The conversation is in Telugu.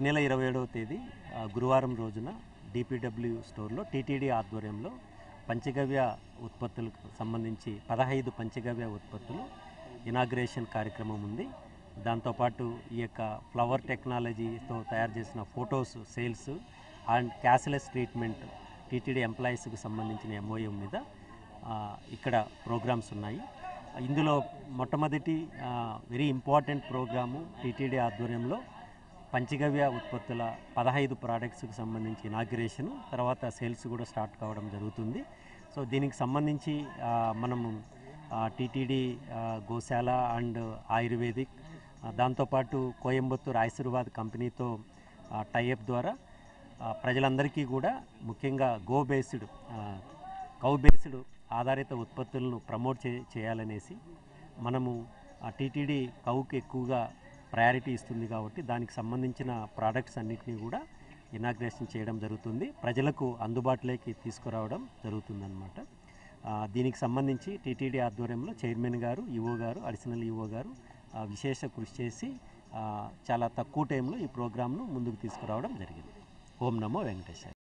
ఈ నెల ఇరవై ఏడవ తేదీ ఆ, గురువారం రోజున డిపిడబ్ల్యూ స్టోర్లో టీటీడీ ఆధ్వర్యంలో పంచగవ్య ఉత్పత్తులకు సంబంధించి పదహైదు పంచగవ్య ఉత్పత్తులు ఇనాగ్రేషన్ కార్యక్రమం ఉంది దాంతోపాటు ఈ యొక్క ఫ్లవర్ టెక్నాలజీతో తయారు చేసిన photos sales and cashless treatment TTD ఎంప్లాయీస్కి సంబంధించిన ఎంఓఏ మీద ఆ, ఇక్కడ ప్రోగ్రామ్స్ ఉన్నాయి ఇందులో మొట్టమొదటి వెరీ ఇంపార్టెంట్ ప్రోగ్రాము టీటీడీ ఆధ్వర్యంలో పంచగవ్య ఉత్పత్తుల పదహైదు ప్రోడక్ట్స్కి సంబంధించి ఇనాగ్రేషన్ తర్వాత సేల్స్ కూడా స్టార్ట్ కావడం జరుగుతుంది సో దీనికి సంబంధించి ఆ, మనము టీటీడీ గోశాల అండ్ ఆయుర్వేదిక్ ఆ, దాంతోపాటు కోయంబత్తూర్ ఆశీర్వాద్ కంపెనీతో టైఅప్ ద్వారా ఆ, ప్రజలందరికీ కూడా ముఖ్యంగా గో బేస్డ్ కౌ బేస్డ్ ఆధారిత ఉత్పత్తులను ప్రమోట్ చే చేయాలనేసి మనము ఆ టీటీడీ కౌకి ఎక్కువగా ప్రయారిటీ ఇస్తుంది కాబట్టి దానికి సంబంధించిన ప్రోడక్ట్స్ అన్నిటినీ కూడా ఇనాగ్రేషన్ చేయడం జరుగుతుంది ప్రజలకు అందుబాటులోకి తీసుకురావడం జరుగుతుందన్నమాట ఆ, దీనికి సంబంధించి టీటీడీ ఆధ్వర్యంలో చైర్మన్ గారు ఈఓ గారు అడిషనల్ ఈఓ గారు ఆ, విశేష కృషి చేసి ఆ, చాలా తక్కువ టైంలో ఈ ప్రోగ్రామ్ను ముందుకు తీసుకురావడం జరిగింది ఓం నమో వెంకటేశ్వర